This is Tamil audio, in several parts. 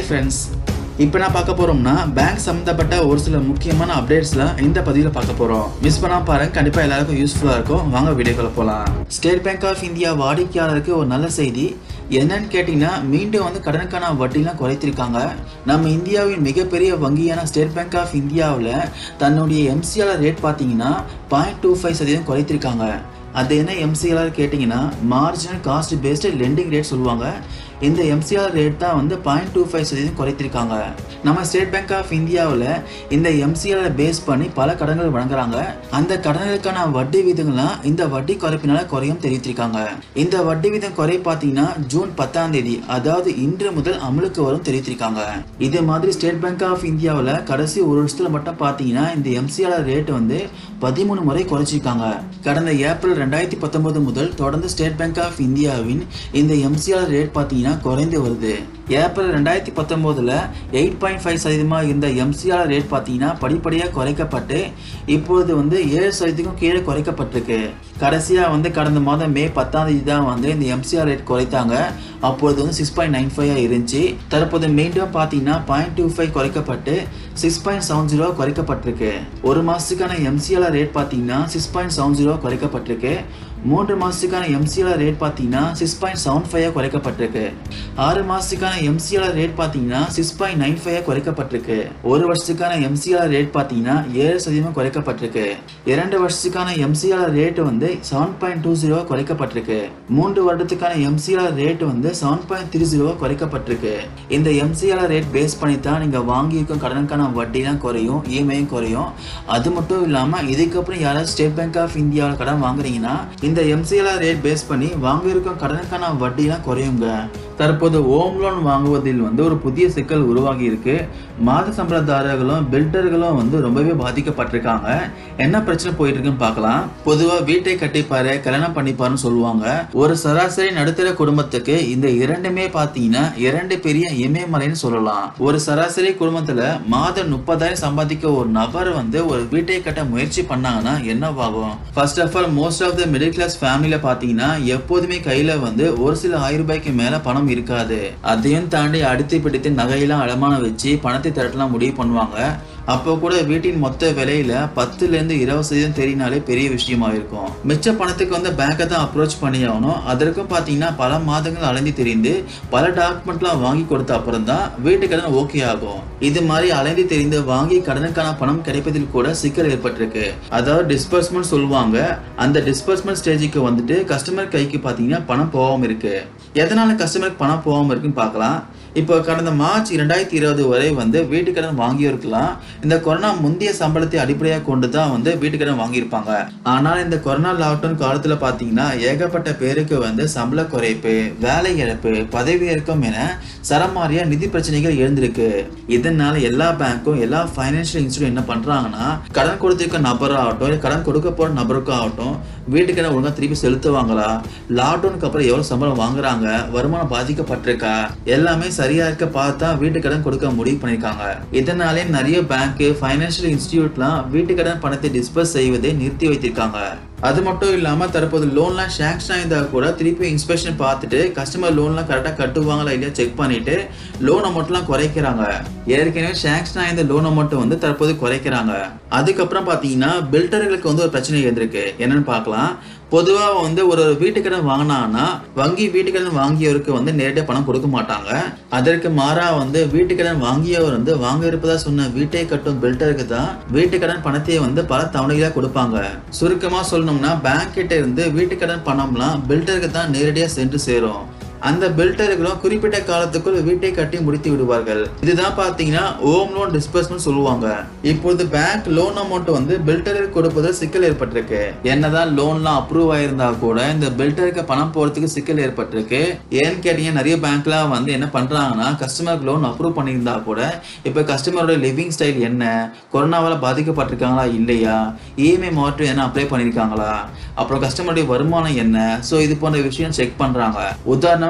ஹாய் ஃப்ரெண்ட்ஸ் இப்போ நான் பார்க்க போகிறோம்னா பேங்க் சம்மந்தப்பட்ட ஒரு சில முக்கியமான அப்டேட்ஸ்லாம் இந்த பதிவில் பார்க்க போகிறோம் மிஸ் பண்ணாம பாருங்க கண்டிப்பாக எல்லாருக்கும் யூஸ்ஃபுல்லாக இருக்கும் வாங்க வீடியோக்குள்ள போகலாம் ஸ்டேட் பேங்க் ஆஃப் இந்தியா வாடிக்கையாளருக்கு ஒரு நல்ல செய்தி என்னன்னு கேட்டிங்கன்னா மீண்டும் வந்து கடனுக்கான வட்டிலாம் குறைத்திருக்காங்க நம்ம இந்தியாவின் மிகப்பெரிய வங்கியான ஸ்டேட் பேங்க் ஆஃப் இந்தியாவில் தன்னுடைய எம்சிஆர் ரேட் பார்த்தீங்கன்னா பாயிண்ட் டூ ஃபைவ் சதவீதம் குறைத்திருக்காங்க அது என்ன எம்சிஆர் கேட்டிங்கன்னா marginal cost based lending rate சொல்லுவாங்க இந்த எம்சிஆர் ரேட் தான் வந்து பாயிண்ட் டூ ஃபைவ் சதவீதம் குறைத்திருக்காங்க நம்ம ஸ்டேட் பேங்க் ஆஃப் இந்தியாவில் இந்த எம்சிஆரை பேஸ் பண்ணி பல கடன்கள் வழங்குறாங்க அந்த கடன்களுக்கான வட்டி விதங்கள்லாம் இந்த வட்டி குறைப்பினால குறையும் தெரிவித்திருக்காங்க இந்த வட்டி விதம் குறை பார்த்தீங்கன்னா ஜூன் பத்தாம் தேதி அதாவது இன்று முதல் அமலுக்கு வரும் தெரிவித்திருக்காங்க இது மாதிரி ஸ்டேட் பேங்க் ஆஃப் இந்தியாவில் கடைசி ஒரு வருஷத்துல மட்டும் பார்த்தீங்கன்னா இந்த எம்சிஆர் ரேட் வந்து பதிமூணு முறை குறைச்சிருக்காங்க கடந்த ஏப்ரல் ரெண்டாயிரத்தி பத்தொன்பது முதல் தொடர்ந்து ஸ்டேட் பேங்க் ஆஃப் இந்தியாவின் இந்த எம்சிஆர் ரேட் பார்த்தீங்கன்னா குறைந்து வருது ஏப்ரல் ரெண்டாயிரத்தி பத்தொம்போதில் எயிட் பாயிண்ட் ஃபைவ் சதவீதமாக இருந்த எம்சிஆர் ரேட் பார்த்தீங்கன்னா படிப்படியாக குறைக்கப்பட்டு இப்பொழுது வந்து ஏழு சதவீதத்துக்கும் கீழே குறைக்கப்பட்டிருக்கு கடைசியாக வந்து கடந்த மாதம் மே பத்தாம் தேதி தான் வந்து இந்த எம்சிஆர் ரேட் குறைத்தாங்க அப்பொழுது வந்து சிக்ஸ் பாயிண்ட் நைன் ஃபைவ் இருந்துச்சு தற்போது மீண்டும் பார்த்தீங்கன்னா பாயிண்ட் டூ ஃபைவ் குறைக்கப்பட்டு சிக்ஸ் பாயிண்ட் செவன் ஜீரோ குறைக்கப்பட்டிருக்கு ஒரு மாதத்துக்கான எம்சிஆர் ரேட் பார்த்தீங்கன்னா சிக்ஸ் பாயிண்ட் செவன் ஜீரோ குறைக்கப்பட்டிருக்கு மூன்று மாதத்துக்கான எம்சிஆர் ரேட் பார்த்தீங்கன்னா சிக்ஸ் பாயிண்ட் செவன் ஃபைவ் குறைக்கப்பட்டிருக்கு ஆறு மாதத்துக்கான எம்சிஆர் ரேட் பார்த்தீங்கன்னா சிக்ஸ் பாயிண்ட் நைன் ஃபைவ் குறைக்கப்பட்டிருக்கு ஒரு வருஷத்துக்கான எம்சிஆர் ரேட் பார்த்தீங்கன்னா ஏழு சதவீதம் குறைக்கப்பட்டிருக்கு இரண்டு வருஷத்துக்கான எம்சிஆர் ரேட் வந்து செவன் பாயிண்ட் டூ ஜீரோ குறைக்கப்பட்டிருக்கு மூன்று வருடத்துக்கான எம்சிஆர் ரேட் வந்து செவன் பாயிண்ட் த்ரீ ஜீரோ குறைக்கப்பட்டிருக்கு இந்த எம்சிஆர் ரேட் பேஸ் பண்ணி தான் நீங்கள் வாங்கியிருக்கும் கடனுக்கான வட்டிலாம் குறையும் இஎம்ஐயும் குறையும் அது மட்டும் இல்லாமல் இதுக்கப்புறம் யாராவது ஸ்டேட் பேங்க் ஆஃப் இந்தியாவில் கடன் வாங்குறீங்கன்னா இந்த எம்சிஆர் ரேட் பேஸ் பண்ணி வாங்கியிருக்கும் கடனுக்கான வட்டிலாம் குறையுங்க தற்போது ஹோம் லோன் வாங்குவதில் வந்து ஒரு புதிய சிக்கல் உருவாகி இருக்கு மாத சம்பளதாரர்களும் பில்டர்களும் வந்து ரொம்பவே பாதிக்கப்பட்டிருக்காங்க என்ன பிரச்சனை போயிட்டு இருக்குன்னு பார்க்கலாம் பொதுவா வீட்டை கட்டிப்பாரு கல்யாணம் பண்ணிப்பாருன்னு சொல்லுவாங்க ஒரு சராசரி நடுத்தர குடும்பத்துக்கு இந்த இரண்டுமே பார்த்தீங்கன்னா இரண்டு பெரிய இமயமலைன்னு சொல்லலாம் ஒரு சராசரி குடும்பத்துல மாதம் முப்பதாயிரம் சம்பாதிக்க ஒரு நபர் வந்து ஒரு வீட்டை கட்ட முயற்சி பண்ணாங்கன்னா என்னவாகும் first of all most of the middle class ஃபேமிலியில பார்த்தீங்கன்னா எப்போதுமே கையில வந்து ஒரு சில ஆயிரம் ரூபாய்க்கு மேல பணம் இருக்காது அதையும் தாண்டி அடித்து பிடித்து நகையெல்லாம் அடமானம் வச்சு பணத்தை திரட்டலாம் முடிவு பண்ணுவாங்க அப்போ கூட வீட்டின் மொத்த விலையில பத்துல இருந்து இருபது சதவீதம் தெரியினாலே பெரிய விஷயமா இருக்கும் மிச்ச பணத்துக்கு வந்து பேங்கை தான் அப்ரோச் பண்ணி ஆகணும் அதற்கும் பார்த்தீங்கன்னா பல மாதங்கள் அலைந்து தெரிந்து பல டாக்குமெண்ட்லாம் வாங்கி கொடுத்த அப்புறம் தான் வீட்டு கடன் ஓகே ஆகும் இது மாதிரி அலைந்து தெரிந்து வாங்கி கடனுக்கான பணம் கிடைப்பதில் கூட சிக்கல் ஏற்பட்டிருக்கு அதாவது டிஸ்பர்ஸ்மெண்ட் சொல்லுவாங்க அந்த டிஸ்பர்ஸ்மெண்ட் ஸ்டேஜுக்கு வந்துட்டு கஸ்டமர் கைக்கு பார்த்தீங்கன்னா பணம் போகாம இருக்கு எதனால கஸ்டமருக்கு பணம் போகாம இருக்குன்னு பார்க்கலாம் இப்போ கடந்த மார்ச் இரண்டாயிரத்தி இருபது வரை வந்து வீட்டுக்கடன் வாங்கியிருக்கலாம் இந்த கொரோனா முந்தைய சம்பளத்தை அடிப்படையாக கொண்டு தான் வந்து வீட்டுக்கடன் வாங்கியிருப்பாங்க ஆனால் இந்த கொரோனா லாக்டவுன் காலத்தில் பார்த்தீங்கன்னா ஏகப்பட்ட பேருக்கு வந்து சம்பள குறைப்பு வேலை இழப்பு பதவி இறக்கம் என சரமாரியா நிதி பிரச்சனைகள் எழுந்திருக்கு இதனால எல்லா பேங்க்கும் எல்லா ஃபைனான்சியல் இன்ஸ்டியூட் என்ன பண்றாங்கன்னா கடன் கொடுத்திருக்க நபராகட்டும் இல்லை கடன் கொடுக்க போற நபருக்கும் ஆகட்டும் வீட்டுக்கடன் ஒழுங்கா திருப்பி செலுத்துவாங்களா லாக்டவுனுக்கு அப்புறம் எவ்வளவு சம்பளம் வாங்குறாங்க வருமானம் பாதிக்கப்பட்டிருக்கா எல்லாமே சரியா இருக்க பார்த்தா வீட்டுக்கடன் கொடுக்க முடிவு பண்ணிருக்காங்க இதனாலே நிறைய பேங்க் ஃபைனான்சியல் இன்ஸ்டிடியூட்லாம் வீட்டுக்கடன் பணத்தை டிஸ்பர்ஸ் செய்வதை நிறுத்தி வைத்திருக்காங்க அது மட்டும் இல்லாமல் தற்போது லோன்லாம் ஷேங்ஷன் ஆயிருந்தால் கூட திருப்பி இன்ஸ்பெக்ஷன் பார்த்துட்டு கஸ்டமர் லோன்லாம் கரெக்டாக கட்டுவாங்களா இல்லையா செக் பண்ணிட்டு லோன் அமௌண்ட்லாம் குறைக்கிறாங்க ஏற்கனவே ஷேங்ஷன் ஆயிருந்த லோன் அமௌண்ட் வந்து தற்போது குறைக்கிறாங்க அதுக்கப்புறம் பார்த்தீங்கன்னா பில்டர்களுக்கு வந்து ஒரு பிரச்சனை இருந்திருக்கு என்னன்னு பார்க்கலாம் பொதுவாக வந்து ஒரு வீட்டுக்கடன் வாங்கினாங்கன்னா வங்கி வீட்டுக்கடன் வாங்கியவருக்கு வந்து நேரடியாக பணம் கொடுக்க மாட்டாங்க அதற்கு மாறா வந்து வீட்டுக்கடன் வாங்கியவர் வந்து வாங்க இருப்பதா சொன்ன வீட்டை கட்டும் பில்டருக்கு தான் வீட்டுக்கடன் பணத்தை வந்து பல தவணைகளாக கொடுப்பாங்க சுருக்கமாக சொல்லணும்னா பேங்க் கிட்ட இருந்து வீட்டுக்கடன் பணம்லாம் பில்டருக்கு தான் நேரடியாக சென்று சேரும் அந்த பில்டர்களும் குறிப்பிட்ட காலத்துக்குள் வீட்டை கட்டி முடித்து விடுவார்கள் இதுதான் பார்த்தீங்கன்னா ஹோம் லோன் டிஸ்பர்ஸ்மெண்ட் சொல்லுவாங்க இப்போது பேங்க் லோன் அமௌண்ட் வந்து பில்டருக்கு கொடுப்பதில் சிக்கல் ஏற்பட்டிருக்கு என்னதான் லோன்லாம் அப்ரூவ் ஆயிருந்தா கூட இந்த பில்டருக்கு பணம் போறதுக்கு சிக்கல் ஏற்பட்டிருக்கு ஏன்னு கேட்டீங்க நிறைய பேங்க்லாம் வந்து என்ன பண்றாங்கன்னா கஸ்டமருக்கு லோன் அப்ரூவ் பண்ணியிருந்தா கூட இப்போ கஸ்டமரோட லிவிங் ஸ்டைல் என்ன கொரோனாவால் பாதிக்கப்பட்டிருக்காங்களா இல்லையா இஎம்ஐ மாற்றம் என்ன அப்ளை பண்ணியிருக்காங்களா அப்புறம் கஸ்டமருடைய வருமானம் என்ன ஸோ இது போன்ற விஷயம் செக் பண்றாங்க உதாரணமா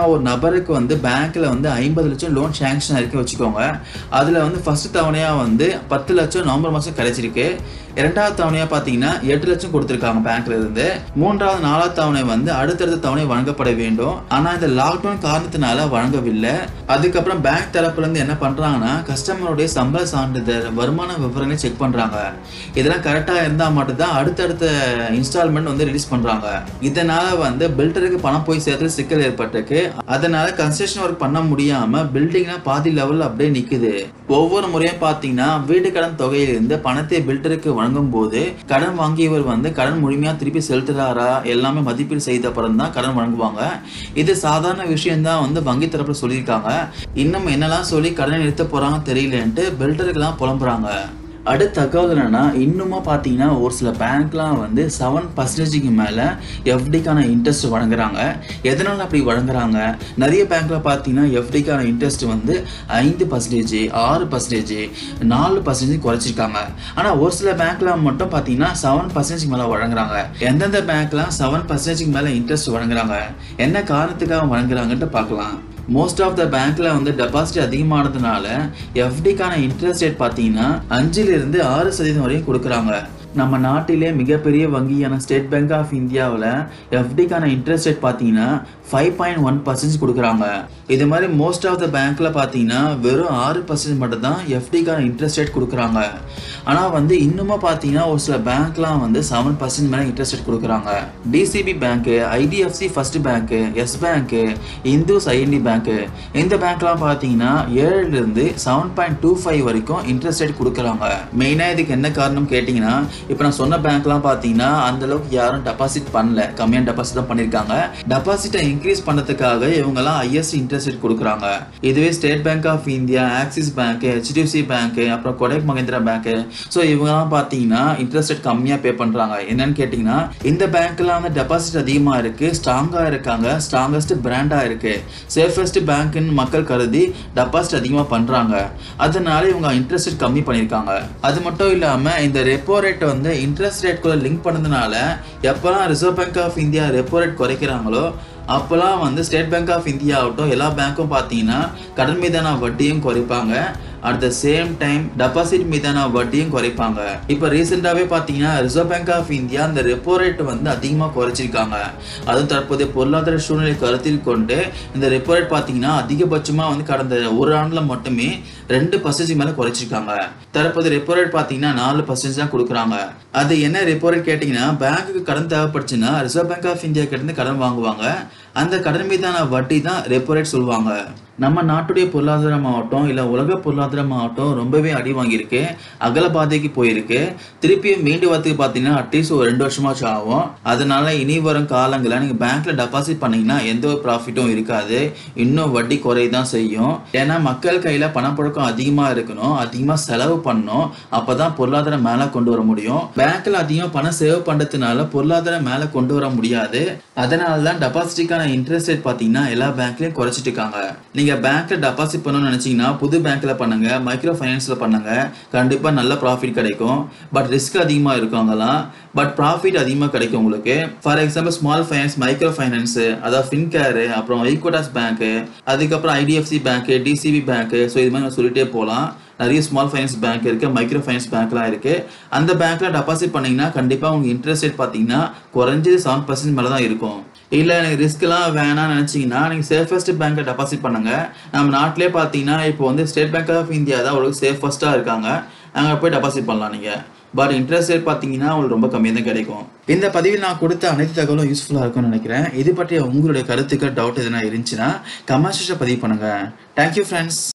ஒரு நபருக்கு வந்து பேங்க்ல வந்து ஐம்பது லட்சம் லோன் சேங்ஷன் இருக்கு வச்சுக்கோங்க அதுல வந்து ஃபர்ஸ்ட் தவணையா வந்து பத்து லட்சம் நவம்பர் மாசம் கிடைச்சிருக்கு இரண்டாவது தவணையா பாத்தீங்கன்னா எட்டு லட்சம் கொடுத்துருக்காங்க பேங்க்ல இருந்து மூன்றாவது நாலாவது தவணை வந்து அடுத்தடுத்த தவணை வழங்கப்பட வேண்டும் ஆனா இந்த லாக்டவுன் காரணத்தினால வழங்கவில்லை அதுக்கப்புறம் பேங்க் தரப்புல இருந்து என்ன பண்றாங்கன்னா கஸ்டமருடைய சம்பள சான்றிதழ் வருமான விவரங்களை செக் பண்றாங்க இதெல்லாம் கரெக்டா இருந்தா மட்டும்தான் அடுத்தடுத்த இன்ஸ்டால்மெண்ட் வந்து ரிலீஸ் பண்றாங்க இதனால வந்து பில்டருக்கு பணம் போய் சேர்த்து சிக்கல் ஏற்பட்டிருக்கு அதனால கன்ஸ்ட்ரக்ஷன் ஒர்க் பண்ண முடியாம பில்டிங்னா பாதி லெவல்ல அப்படியே நிக்குது ஒவ்வொரு முறையும் பாத்தீங்கன்னா வீட்டு கடன் தொகையிலிருந்து பணத்தை பில்டருக்கு வழங்கும் போது கடன் வாங்கியவர் வந்து கடன் முழுமையா திருப்பி செலுத்துறாரா எல்லாமே மதிப்பீடு செய்த அப்புறம் தான் கடன் வழங்குவாங்க இது சாதாரண விஷயம் தான் வந்து வங்கி தரப்புல சொல்லியிருக்காங்க இன்னும் என்னெல்லாம் சொல்லி கடனை நிறுத்த போறாங்க தெரியலன்ட்டு பில்டருக்கெல்லாம் புலம்புறாங்க அடுத்த தகவல் என்னன்னா இன்னுமா பார்த்தீங்கன்னா ஒரு சில பேங்க்லாம் வந்து செவன் பர்சன்டேஜுக்கு மேலே எஃப்டிக்கான இன்ட்ரெஸ்ட் வழங்குறாங்க எதனால அப்படி வழங்குறாங்க நிறைய பேங்க்ல பார்த்தீங்கன்னா எஃப்டிக்கான இன்ட்ரெஸ்ட் வந்து ஐந்து பர்சன்டேஜ் ஆறு பர்சன்டேஜ் நாலு பர்சன்டேஜ் குறைச்சிருக்காங்க ஆனால் ஒரு சில பேங்க்ல மட்டும் பார்த்தீங்கன்னா செவன் பர்சன்டேஜ் மேலே வழங்குறாங்க எந்தெந்த பேங்க்லாம் செவன் பர்சன்டேஜ்க்கு மேலே இன்ட்ரெஸ்ட் வழங்குறாங்க என்ன காரணத்துக்காக வழங்குறாங்கன்ட்டு பார்க்கலாம் மோஸ்ட் ஆஃப் த பேங்க்ல வந்து டெபாசிட் அதிகமானதுனால எஃப்டிக்கான இன்ட்ரெஸ்ட் ரேட் பார்த்தீங்கன்னா அஞ்சுல இருந்து ஆறு சதவீதம் வரையும் கொடுக்குறாங்க நம்ம நாட்டிலே மிகப்பெரிய வங்கியான ஸ்டேட் பேங்க் ஆஃப் இந்தியாவில் எஃப்டிக்கான இன்ட்ரெஸ்ட் ரேட் பார்த்தீங்கன்னா ஃபைவ் பாயிண்ட் ஒன் பர்சன்ட் கொடுக்குறாங்க இது மாதிரி மோஸ்ட் ஆஃப் த பேங்க்ல பார்த்தீங்கன்னா வெறும் ஆறு பர்சன்ட் மட்டும் தான் எஃப்டிக்கான இன்ட்ரெஸ்ட் ரேட் கொடுக்குறாங்க ஆனால் வந்து இன்னுமா பார்த்தீங்கன்னா ஒரு சில பேங்க்லாம் வந்து செவன் பர்சன்ட் மேலே இன்ட்ரெஸ்ட் ரேட் கொடுக்குறாங்க DCB bank IDFC First bank Yes bank IndusInd bank இந்த பேங்க்லாம் பார்த்தீங்கன்னா ஏழுலேருந்து செவன் பாயிண்ட் டூ ஃபைவ் வரைக்கும் இன்ட்ரெஸ்ட் ரேட் கொடுக்குறாங்க மெயினாக இதுக்கு என்ன காரணம் கேட்டிங்கன்னா இப்போ நான் சொன்ன பேங்க்லாம் பார்த்தீங்கன்னா அந்த அளவுக்கு யாரும் டெபாசிட் பண்ணல கம்மியான டெபாசிட் தான் பண்ணியிருக்காங்க டெபாசிட்டை இன்க்ரீஸ் பண்ணதுக்காக இவங்கெல்லாம் ஹையஸ்ட் இன்ட்ரெஸ்ட் ரேட் கொடுக்குறாங்க இதுவே State Bank of India Axis bank HDFC bank அப்புறம் கொடைக் மகேந்திரா பேங்க் ஸோ இவங்கெல்லாம் பார்த்தீங்கன்னா இன்ட்ரெஸ்ட் ரேட் கம்மியாக பே பண்ணுறாங்க என்னன்னு கேட்டிங்கன்னா இந்த பேங்க்ல வந்து டெபாசிட் அதிகமாக இருக்கு ஸ்ட்ராங்காக இருக்காங்க ஸ்ட்ராங்கஸ்ட் பிராண்டாக இருக்கு சேஃபஸ்ட் பேங்க்னு மக்கள் கருதி டெபாசிட் அதிகமாக பண்ணுறாங்க அதனால இவங்க இன்ட்ரெஸ்ட் ரேட் கம்மி பண்ணியிருக்காங்க அது மட்டும் இல்லாமல் இந்த ரெப்போ ரேட் வந்து இன்ட்ரெஸ்ட் ரேட் கூட லிங்க் பண்ணதுனால எப்போல்லாம் Reserve Bank of India repo rate குறைக்கிறாங்களோ அப்போல்லாம் வந்து ஸ்டேட் பேங்க் ஆஃப் இந்தியா ஆகட்டும் எல்லா பேங்க்கும் பார்த்தீங்கன்னா கடன் மீதான வட்டியும் குறைப்பாங்க at the same time deposit மீதான வட்டியும் குறைப்பாங்க இப்போ ரீசெண்டாகவே பார்த்தீங்கன்னா ரிசர்வ் பேங்க் ஆஃப் இந்தியா அந்த ரெப்போ ரேட் வந்து அதிகமாக குறைச்சிருக்காங்க அதுவும் தற்போதைய பொருளாதார சூழ்நிலை கருத்தில் கொண்டு இந்த ரெப்போ ரேட் பார்த்தீங்கன்னா அதிகபட்சமாக வந்து கடந்த ஒரு ஆண்டில் மட்டுமே ரெண்டு பர்சன்டேஜ் மேலே குறைச்சிருக்காங்க தற்போது ரெப்போ ரேட் பார்த்தீங்கன்னா நாலு பர்சன்டேஜ் தான் கொடுக்குறாங்க அது என்ன ரெப்போ ரேட் கேட்டிங்கன்னா பேங்க்குக்கு கடன் தேவைப்படுச்சுன்னா ரிசர்வ் பேங்க் ஆஃப் இந்தியா கிட்ட கடன் வாங்குவாங்க அந்த கடன் மீதான வட்டி தான் ரெப்போ ரேட் சொல்லுவாங்க நம்ம நாட்டுடைய பொருளாதாரம் ஆகட்டும் இல்லை உலக பொருளாதாரம் ஆகட்டும் ரொம்பவே அடி வாங்கியிருக்கு அகல பாதைக்கு போயிருக்கு திருப்பியும் மீண்டு வரதுக்கு பார்த்தீங்கன்னா அட்லீஸ்ட் ஒரு ரெண்டு வருஷமாச்சும் ஆகும் அதனால இனி வரும் காலங்களில் நீங்கள் பேங்க்ல டெபாசிட் பண்ணீங்கன்னா எந்த ஒரு ப்ராஃபிட்டும் இருக்காது இன்னும் வட்டி குறை தான் செய்யும் ஏன்னா மக்கள் கையில் பணப்புழக்கம் அதிகமாக இருக்கணும் அதிகமாக செலவு பண்ணணும் அப்போ தான் பொருளாதாரம் மேலே கொண்டு வர முடியும் பேங்க்ல அதிகமாக பணம் சேவ் பண்ணுறதுனால பொருளாதாரம் மேலே கொண்டு வர முடியாது அதனால தான் டெபாசிட்டுக்கான இன்ட்ரெஸ்ட் ரேட் பார்த்தீங்கன்னா எல்லா பேங்க்லையும் குறைச்சிட்டு இருக்காங்க நீங்கள் பேங்க்ல டெபாசிட் பண்ணணும்னு நினச்சிங்கன்னா புது பேங்க்ல பண்ணுங்க மைக்ரோ ஃபைனான்ஸில் பண்ணுங்க கண்டிப்பாக நல்ல ப்ராஃபிட் கிடைக்கும் பட் ரிஸ்க் அதிகமாக இருக்கும் அங்கெல்லாம் பட் ப்ராஃபிட் அதிகமாக கிடைக்கும் உங்களுக்கு for example small finance micro finance அதாவது ஃபின்கேரு அப்புறம் ஈக்வடாஸ் பேங்க்கு அதுக்கப்புறம் IDFC bank DCB bank so இது மாதிரி நான் சொல்லிட்டே போகலாம் நிறைய ஸ்மால் ஃபைனான்ஸ் பேங்க் இருக்கு மைக்ரோ ஃபைனான்ஸ் பேங்க்லாம் இருக்கு அந்த பேங்க்ல டெபாசிட் பண்ணீங்கன்னா கண்டிப்பா உங்க இன்ட்ரெஸ்ட் ரேட் பாத்தீங்கன்னா குறைஞ்சது செவன் பர்சன்ட் மேல தான் இருக்கும் இல்ல எனக்கு ரிஸ்க்லாம் வேணாம்னு நினைச்சீங்கன்னா நீங்க சேஃபஸ்ட் பேங்க்ல டெபாசிட் பண்ணுங்க நம்ம நாட்டிலே பாத்தீங்கன்னா இப்போ வந்து ஸ்டேட் பேங்க் ஆஃப் இந்தியா தான் உங்களுக்கு சேஃபஸ்டா இருக்காங்க அங்க போய் டெபாசிட் பண்ணலாம் நீங்க பட் இன்ட்ரெஸ்ட் ரேட் பார்த்தீங்கன்னா உங்களுக்கு ரொம்ப கம்மியாக தான் கிடைக்கும் இந்த பதிவில் நான் கொடுத்த அனைத்து தகவலும் யூஸ்ஃபுல்லாக இருக்கும்னு நினைக்கிறேன் இது பற்றிய உங்களுடைய கருத்துக்கள் டவுட் எதுனா இருந்துச்சுன்னா கமெண்ட் செக்ஷன் பதிவு பண்ணுங்க தேங்க்யூ ஃப்ரெண்ட்ஸ்